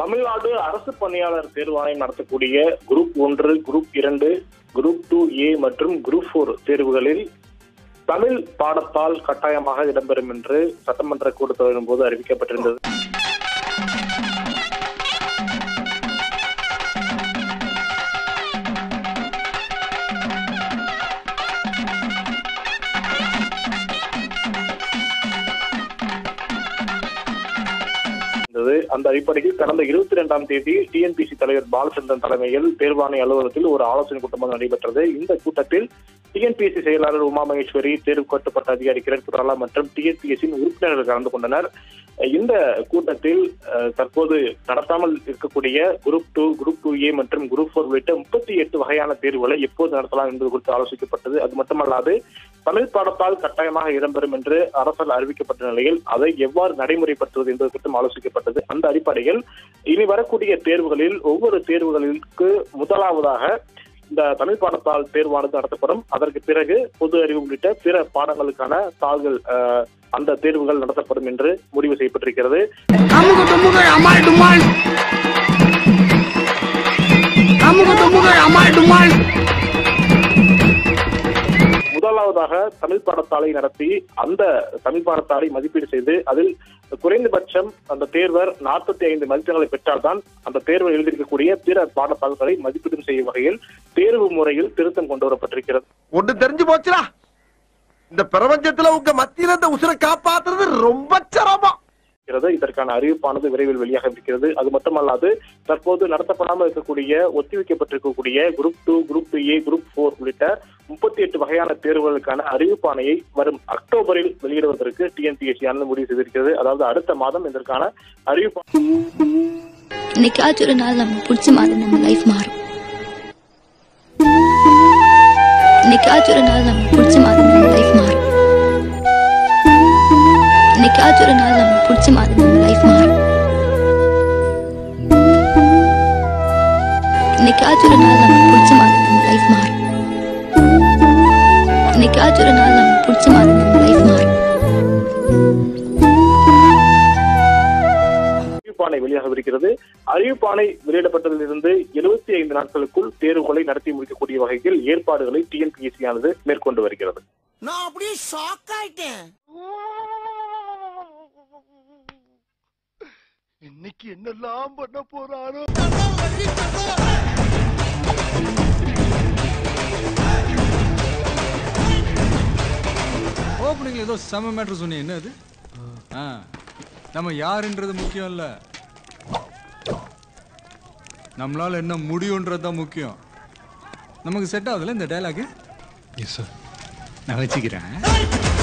தமிழ்நாடு அரசு பணியாளர் தேர்வாணையம் நடத்தக்கூடிய குரூப் ஒன்று குரூப் இரண்டு குரூப் டூ ஏ மற்றும் குரூப் போர் தேர்வுகளில் தமிழ் பாடத்தால் கட்டாயமாக இடம்பெறும் என்று சட்டமன்ற கூட்டத்தொடரின் போது அறிவிக்கப்பட்டிருந்தது இருந்தது அந்த அடிப்படையில் கடந்த இருபத்தி இரண்டாம் தேதி டிஎன்பிசி தலைவர் பாலச்சந்திரன் தலைமையில் தேர்வாணைய அலுவலகத்தில் ஒரு ஆலோசனை கூட்டம் நடைபெற்றது இந்த கூட்டத்தில் டிஎன்பிஎஸ்சி செயலாளர் உமா மகேஸ்வரி தேர்வு கட்டுப்பாட்டு அதிகாரி கிரண் குராலா மற்றும் டிஎன்பிஎஸ்சியின் உறுப்பினர்கள் கலந்து கொண்டனர் இந்த கூட்டத்தில் அஹ், தற்போது நடத்தாமல் இருக்கக்கூடிய group two group two A மற்றும் குரூப் போர் உள்ளிட்ட முப்பத்தி எட்டு வகையான தேர்வுகளை எப்போது நடத்தலாம் என்பது குறித்து ஆலோசிக்கப்பட்டது அது மட்டுமல்லாது தமிழ் பாடத்தால் கட்டாயமாக இடம்பெறும் என்று அரசால் அறிவிக்கப்பட்ட நிலையில் அதை எவ்வாறு நடைமுறைப்படுத்துவது என்பது குறித்தும் ஆலோசிக்கப்பட்டது அந்த அடிப்படையில் இனி வரக்கூடிய தேர்வுகளில் ஒவ்வொரு தேர்வுகளுக்கு முதலாவதாக இந்த தமிழ் பாடத்தால் தேர்வானது நடத்தப்படும் அதற்கு பிறகு பொது அறிவு உள்ளிட்ட பிற பாடங்களுக்கான தாள்கள் அஹ், அந்த தேர்வுகள் நடத்தப்படும் என்று முடிவு செய்யப்பட்டிருக்கிறது அமுக டுமுக அமால் டுமால் அமுக டுமுக அமால் டுமால் முதலாவதாக தமிழ் பாடத்தாளை நடத்தி அந்த தமிழ் பாடத்தாளை மதிப்பீடு செய்து அதில் குறைந்தபட்சம் அந்த தேர்வர் நாற்பத்தி ஐந்து மதிப்பெண்களை பெற்றால்தான் அந்த தேர்வை எழுதியிருக்கக்கூடிய பிற பாடத்தாள்களை மதிப்பீடு செய்யும் வகையில் தேர்வு முறையில் திருத்தம் கொண்டு வரப்பட்டிருக்கிறது ஒண்ணு தெரிஞ்சு போச்சுடா இந்த பிரபஞ்சத்துல உங்க மத்தியில இந்த உசுரை காப்பாத்துறது ரொம்ப சிரமம் இருக்கிறது இதற்கான அறிவிப்பானது விரைவில் வெளியாக இருக்கிறது அது மட்டுமல்லாது தற்போது நடத்தப்படாமல் இருக்கக்கூடிய ஒத்திவைக்கப்பட்டிருக்கக்கூடிய group two group two A group four உள்ளிட்ட முப்பத்தி எட்டு வகையான தேர்வுகளுக்கான அறிவிப்பாணையை வரும் அக்டோபரில் வெளியிடுவதற்கு டிஎன்பிஎஸ்சி ஆனது முடிவு செய்திருக்கிறது அதாவது அடுத்த மாதம் இதற்கான அறிவிப்பா என்னைக்காச்சும் ஒரு நாள் நம்ம பிடிச்ச மாதிரி நம்ம லைஃப் மாறும் என்னைக்காச்சும் ஒரு நாள் நம்ம பிடிச்ச மாதிரி நம்ம லைஃப் மாறும் என்னைக்காச்சும் ஒரு நாள் நம்ம பிடிச்ச மாதிரி நம்ம லைஃப் மாறும் என்னைக்காச்சும் ஒரு நாள் நம்ம பிடிச்ச மாதிரி நம்ம லைஃப் மாறும் என்னைக்காச்சும் ஒரு நாள் நம்ம பிடிச்ச மாதிரி நம்ம லைஃப் மாறும் அறிவிப்பாணை வெளியாகவிருக்கிறது அறிவிப்பாணை வெளியிடப்பட்டதிலிருந்து எழுபத்தி ஐந்து நாட்களுக்குள் தேர்வுகளை நடத்தி முடிக்கக்கூடிய வகையில் ஏற்பாடுகளை டிஎன்பிஎஸ்சி ஆனது மேற்கொண்டு வருகிறது நான் அப்படியே ஷாக் ஆயிட்டேன் இன்னைக்கு என்னெல்லாம் பண்ண போறாரோ ஓப்பனிங்ல ஏதோ செம மேட்ரு சொன்னீங்க என்ன அது ஆ நம்ம யாருன்றது முக்கியம் இல்ல நம்மளால என்ன முடியுன்றது தான் முக்கியம் நமக்கு செட் ஆகுதுல்ல இந்த டைலாக் எஸ் சார் நான் வச்சுக்கிறேன்